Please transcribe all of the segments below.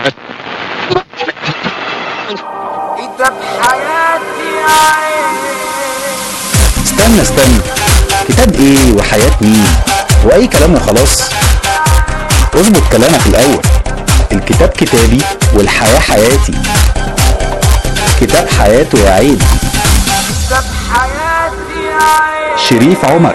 كتاب حياتي عين استنى استنى كتاب ايه وحياة مين واي كلام وخلاص اظبط كلامك الاول الكتاب كتابي والحياة حياتي كتاب حياته يا عيد كتاب حياتي عين شريف عمر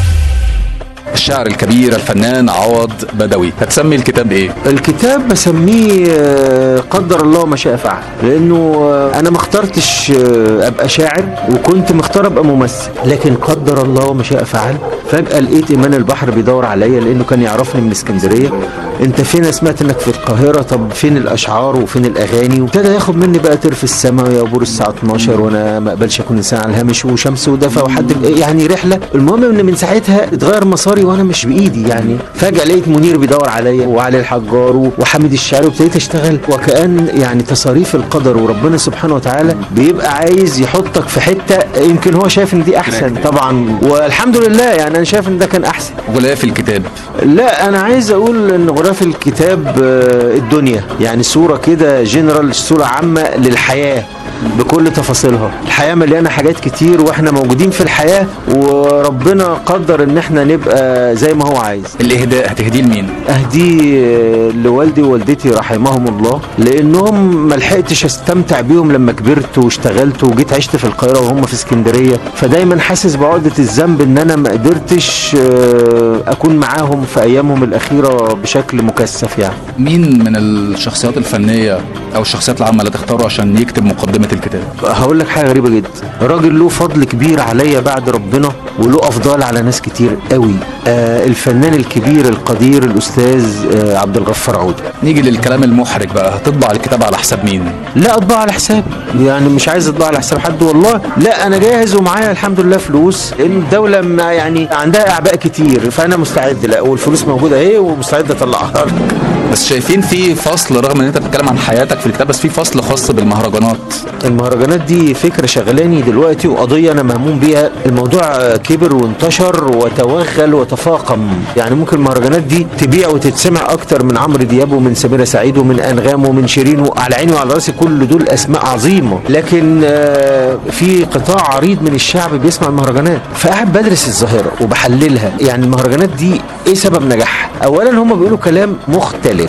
الشاعر الكبير الفنان عوض بدوي هتسمي الكتاب ايه الكتاب بسميه آه، قدر الله ما شاء فعل لانه آه، انا ما اخترتش آه، ابقى شاعر وكنت مختار ابقى ممثل لكن قدر الله ما شاء فعل فجاه لقيت ايمان البحر بيدور عليا لانه كان يعرفني من اسكندريه انت فين أنا سمعت انك في القاهره طب فين الاشعار وفين الاغاني وابتدى ياخد مني بقى ترف السماء يا بور الساعه 12 وانا ما اقبلش اكون انسان على الهامش وشمس ودفى وحد يعني رحله المهم ان من ساعتها اتغير مساري وانا مش بايدي يعني فجاه لقيت منير بيدور عليا وعلي الحجار و- وحامد الشاعري وابتديت اشتغل وكان يعني تصاريف القدر وربنا سبحانه وتعالى بيبقى عايز يحطك في حته يمكن هو شايف ان دي احسن طبعا والحمد لله يعني انا شايف ان ده كان احسن غلاف الكتاب لا انا عايز اقول ان غلاف الكتاب آه، الدنيا يعني صوره كده جنرال صوره عامه للحياه بكل تفاصيلها الحياه مليانه حاجات كتير واحنا موجودين في الحياه وربنا قدر ان احنا نبقى زي ما هو عايز الاهداء هتهديه لمين اهديه آه، لوالدي ووالدتي رحمهم الله لانهم ما لحقتش استمتع بيهم لما كبرت واشتغلت وجيت عشت في القاهره وهم في اسكندريه فدايما حاسس بعقده الذنب ان انا ما قدرتش آه، اكون معاهم في ايامهم الاخيره بشكل مكثف يعني مين من الشخصيات الفنية او الشخصيات العامة اللي تختاره عشان يكتب مقدمة الكتاب هقول لك حاجه غريبه جدا راجل له فضل كبير عليا بعد ربنا وله افضال على ناس كتير قوي آه الفنان الكبير القدير الاستاذ آه عبد الغفار عوده نيجي للكلام المحرج بقى هتطبع الكتاب على حساب مين لا اطبع على حسابي يعني مش عايز اطبع على حساب حد والله لا انا جاهز ومعايا الحمد لله فلوس لان الدوله ما يعني عندها اعباء كتير فانا مستعد لا والفلوس موجوده اهي ومستعد اطلعها بس شايفين في فصل رغم ان انت بتتكلم عن حياتك في الكتاب بس في فصل خاص بالمهرجانات المهرجانات دي فكره شغلاني دلوقتي وقضيه انا مهموم بيها الموضوع كبر وانتشر وتوغل وتفاقم يعني ممكن المهرجانات دي تبيع وتتسمع اكتر من عمرو دياب ومن سميرة سعيد ومن انغام ومن شيرين وعلى عيني وعلى راسي كل دول اسماء عظيمه لكن آه، في قطاع عريض من الشعب بيسمع المهرجانات فقاعد بدرس الظاهره وبحللها يعني المهرجانات دي ايه سبب نجاحها اولا هم بيقولوا كلام مختلف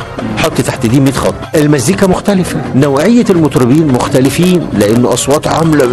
حط تحت دي 100 خط المزيكا مختلفة نوعية المطربين مختلفين لأن أصوات عاملة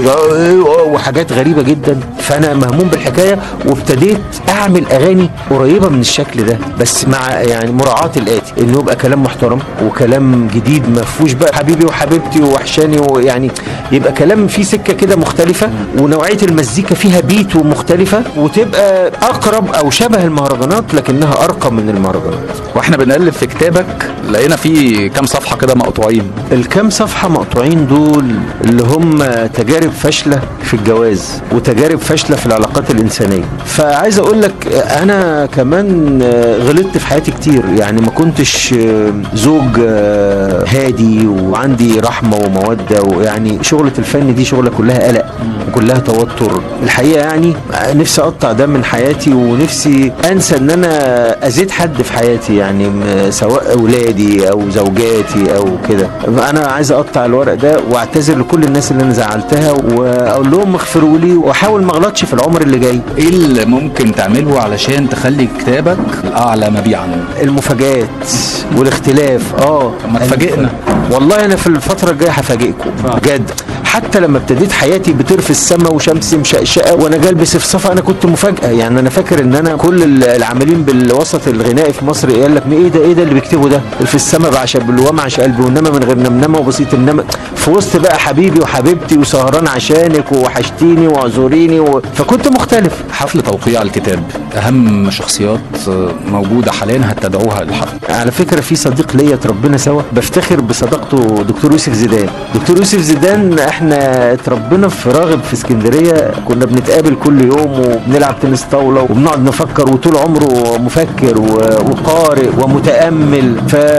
وحاجات غريبة جدا فأنا مهموم بالحكاية وابتديت أعمل أغاني قريبة من الشكل ده بس مع يعني مراعاة الآتي إنه يبقى كلام محترم وكلام جديد ما فيهوش بقى حبيبي وحبيبتي ووحشاني ويعني يبقى كلام فيه سكة كده مختلفة ونوعية المزيكا فيها بيت ومختلفة وتبقى أقرب أو شبه المهرجانات لكنها أرقى من المهرجانات واحنا بنقلب في كتابك لقينا في كام صفحة كده مقطوعين الكام صفحة مقطوعين دول اللي هم تجارب فاشلة في الجواز وتجارب فاشلة في العلاقات الإنسانية فعايز أقول لك أنا كمان غلطت في حياتي كتير يعني ما كنتش زوج هادي وعندي رحمة ومودة ويعني شغلة الفن دي شغلة كلها قلق وكلها توتر الحقيقة يعني نفسي أقطع ده من حياتي ونفسي أنسى إن أنا أزيد حد في حياتي يعني م- سواء أولادي أو زوجاتي أو كده انا عايز اقطع الورق ده واعتذر لكل الناس اللي انا زعلتها واقول لهم اغفروا لي واحاول ما اغلطش في العمر اللي جاي ايه اللي ممكن تعمله علشان تخلي كتابك اعلى مبيعا المفاجآت والاختلاف اه طب ما تفاجئنا. والله انا في الفتره الجايه هفاجئكم بجد حتى لما ابتديت حياتي بطرف السماء وشمس مشقشقه وانا جالبس في صفا انا كنت مفاجاه يعني انا فاكر ان انا كل ال- العاملين بالوسط الغنائي في مصر قال لك ايه ده ايه ده اللي بيكتبوا ده في السماء بعشق بالوام عش قلبي والنما من غير نمنمه وبسيط النما في وسط بقى حبيبي وحبيبتي وسهران عشانك ووحشتيني واعذريني و... فكنت مختلف حفل توقيع الكتاب اهم شخصيات موجودة حاليا هتدعوها للحفل على فكره في صديق ليا اتربينا سوا بفتخر بصداقته دكتور يوسف زيدان دكتور يوسف زيدان احنا اتربينا في راغب في اسكندريه كنا بنتقابل كل يوم وبنلعب تنس طاوله وبنقعد نفكر وطول عمره مفكر و- وقارئ ومتامل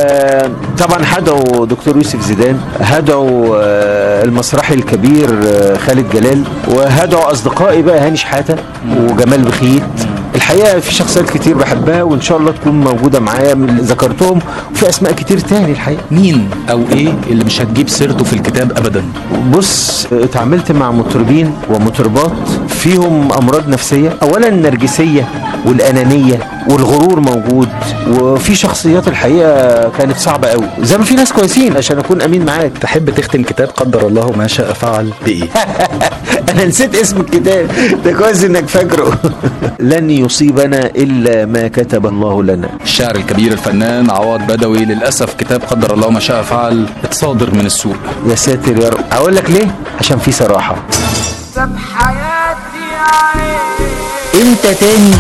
فطبعا هدعو دكتور يوسف زيدان هدعو آه، المسرحي الكبير آه، خالد جلال وهدعو اصدقائي بقى هاني شحاته وجمال بخيت الحقيقه في شخصيات كتير بحبها وان شاء الله تكون موجوده معايا من اللي ذكرتهم وفي اسماء كتير تاني الحقيقه مين او ايه اللي مش هتجيب سيرته في الكتاب ابدا بص اتعاملت مع مطربين ومطربات فيهم امراض نفسيه اولا النرجسيه والانانيه والغرور موجود وفي شخصيات الحقيقه كانت صعبه قوي زي ما في ناس كويسين عشان اكون امين معاك تحب تختم كتاب قدر الله ما شاء فعل بايه انا نسيت اسم الكتاب ده كويس انك فاكره لن يصيبنا الا ما كتب الله لنا الشاعر الكبير الفنان عوض بدوي للاسف كتاب قدر الله ما شاء فعل اتصادر من السوق يا ساتر يا رب اقول لك ليه عشان في صراحه ساب حياتي عين انت تاني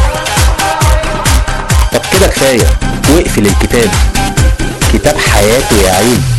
طب كده كفايه واقفل الكتاب كتاب حياته يا عين